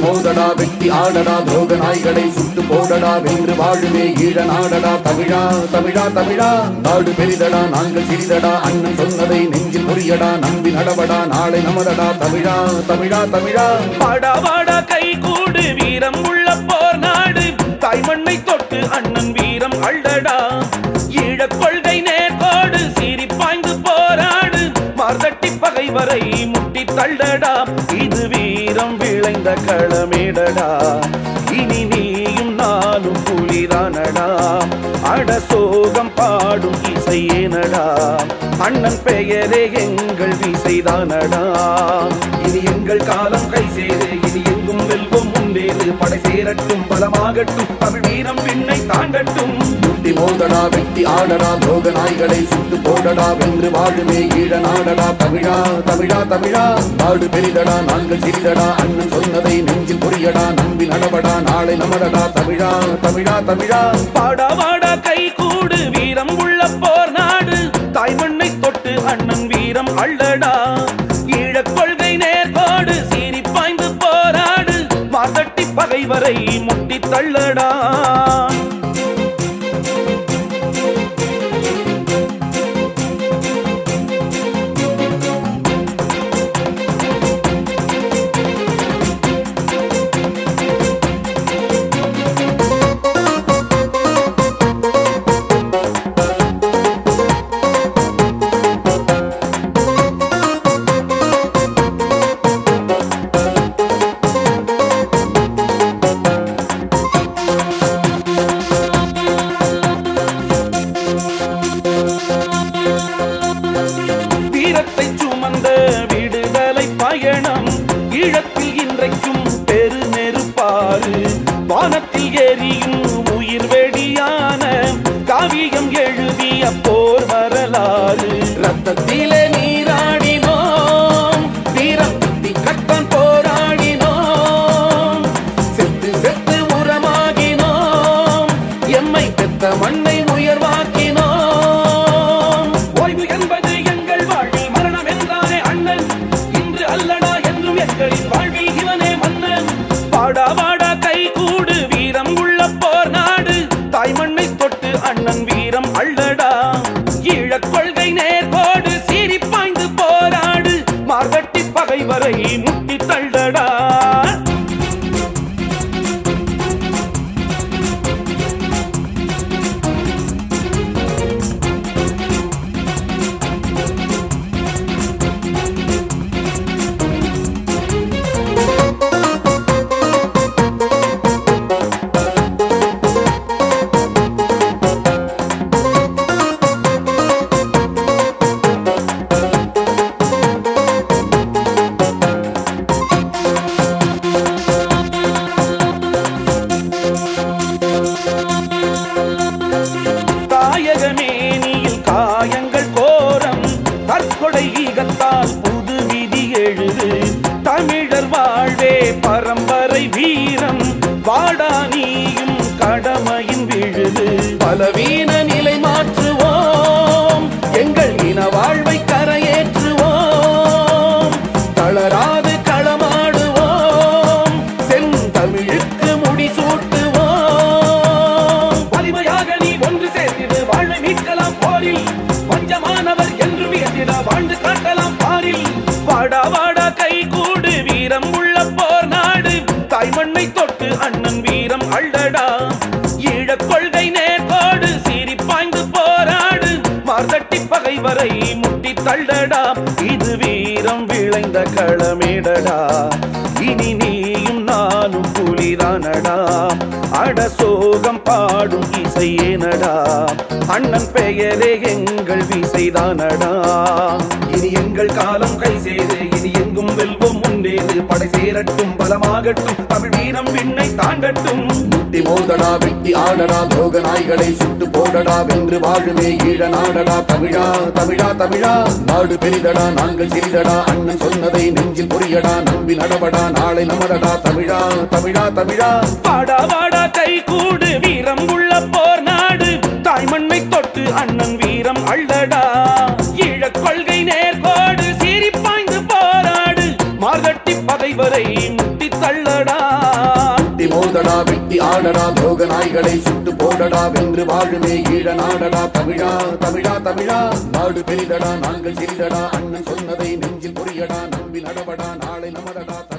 மோதடா வெட்டி ஆடடா துரோக நாய்களை சுட்டு போடடா வென்று வாழுமே ஈழ நாடடா தமிழா தமிழா தமிழா நாடு பெரிதடா நாங்கள் சிறிதடா அண்ணன் சொன்னதை நெஞ்சில் புரியடா நம்பி நடவடா நாளை நமதடா தமிழா தமிழா தமிழா வாடா வாடா கை கூடு வீரம் உள்ள போர் நாடு தாய்மண்ணை தொட்டு அண்ணன் வீரம் அள்ளடா ஈழக் கொள்கை நேர்கோடு சீறி பாய்ந்து போராடு மார்தட்டி பகைவரை முட்டி தள்ளடா இது வீரம் விளைந்த களமேடடா இனி நீயும் நானும் புலிதானடா அட சோகம் பாடும் இசையேனடா அண்ணன் பெயரே எங்கள் விசைதானடா இனி எங்கள் காலம் கை சேரு இனி எங்கும் வெல்வோம் முன்னேறு படை சேரட்டும் பலமாகட்டும் தமிழ் வீரம் விண்ணை தாண்டட்டும் முட்டி மோதடா வெட்டி ஆடடா துரோக நாய்களை சுட்டு போடடா வென்று வாழுமே ஈழ நாடடா தமிழா தமிழா தமிழா நாடு பெரிதடா நாங்கள் சிறிதடா அண்ணன் சொன்னதை நெஞ்சில் புரியடா நம்பி நடவடா நாளை நமதடா தமிழா தமிழா தமிழா வாடா வாடா கை கூடு வீரம் உள்ள போர் நாடு தாய்மண்ணை தொட்டு அண்ணன் வீரம் அள்ளடா ஈழக் கொள்கை நேர்கோடு சீறி பாய்ந்து போராடு மாதட்டி பகைவரை முட்டி தள்ளடா வீரத்தை சுமந்த விடுதலை பயணம் ஈழத்தில் இன்றைக்கும் பெரு நெருப்பாறு வானத்தில் எரியும் உயிர் வெடியான காவியம் எழுதிய போர் வரலாறு ரத்தத்திலே நீராடினோம் வீரம் குத்தி கட்டம் போராடினோம் செத்து செத்து உரமாகினோம் எம்மை பெத்த மண்ணை உயர்வாக்கினோம் ஓய்வு என்பது எங்கள் வாழ்வில் மரணம் என்றானே அண்ணன் இன்று அல்லடா என்றும் எங்களின் வாழ்வில் இவனே மன்னன் வாடா வாடா கை கூடு வீரம் உள்ள போர் நாடு தாய்மண்ணை தொட்டு அண்ணன் வீரம் அள்ளடா ஈழக் கொள்கை நேர்கோடு சீறி பாய்ந்து போராடு மார்கட்டி பகைவரை முட்டி தள்ளடா தாயகமேனியில் காயங்கள் கோரம் தற்கொலை ஈகத்தால் புது விதி எழுது தமிழர் வாழ்வே பரம்பரை வீரம் வாடா நீயும் கடமையின் விழுது பலவீன நிலை மாற்றுவோம் எங்கள் இன வாழ்வை கரையேற்றுவோம் தளராது களமாடுவோம் செந்தமிழுக்கு முடிசூட்டுவோம் வலிமையாக நீ ஒன்று சேர்த்திடு வாழ்வை மீட்கலாம் போரில் பஞ்சமானவர் என்று வியந்திட வாழ்ந்து காட்டலாம் பாரில் வாடா வாடா கை கூடு வீரம் உள்ள போர் நாடு தாய்மண்ணை தொட்டு அண்ணன் வீரம் அள்ளடா ஈழக் கொள்கை நேர்கோடு சீறி பாய்ந்து போராடு மார்தட்டி பகைவரை முட்டி தள்ளடா இது வீரம் விளைந்த களமேடடா இனி நீயும் நானும் புலிதானடா அட சோகம் பாடும் இசையேனடா அண்ணன் பெயரே எங்கள் விசைதானடா இனி எங்கள் காலம் கை சேரு இனி எங்கும் வெல்வோம் முன்னேறு படை சேரட்டும் பலமாகட்டும் தமிழ் வீரம் விண்ணை தாண்டட்டும் முட்டி மோதடா வெட்டி ஆடடா துரோக நாய்களை சுட்டு போடடா வென்று வாழுமே ஈழ நாடடா தமிழா தமிழா தமிழா நாடு பெரிதடா நாங்கள் சிறிதடா அண்ணன் சொன்னதை நெஞ்சில் புரியடா நம்பி நடவடா நாளை நமதடா தமிழா தமிழா தமிழா வாடா வாடா கை கூடு வீரம் உள்ள போர் நாடு தாய்மண்ணை தொட்டு அண்ணன் வீரம் அள்ளடா ஈழக் கொள்கை நேர்கோடு சீறி பாய்ந்து போராடு மார்கட்டி பகைவரை முட்டி தள்ளடா மோதடா வெட்டி ஆடடா துரோக நாய்களை சுட்டு போடடா வென்று வாழுமே ஈழ நாடடா தமிழா தமிழா தமிழா நாடு பெரிதடா நாங்கள் சிறிதடா அண்ணன் சொன்னதை நெஞ்சில் புரியடா நம்பி நடவடா நாளை நமதடா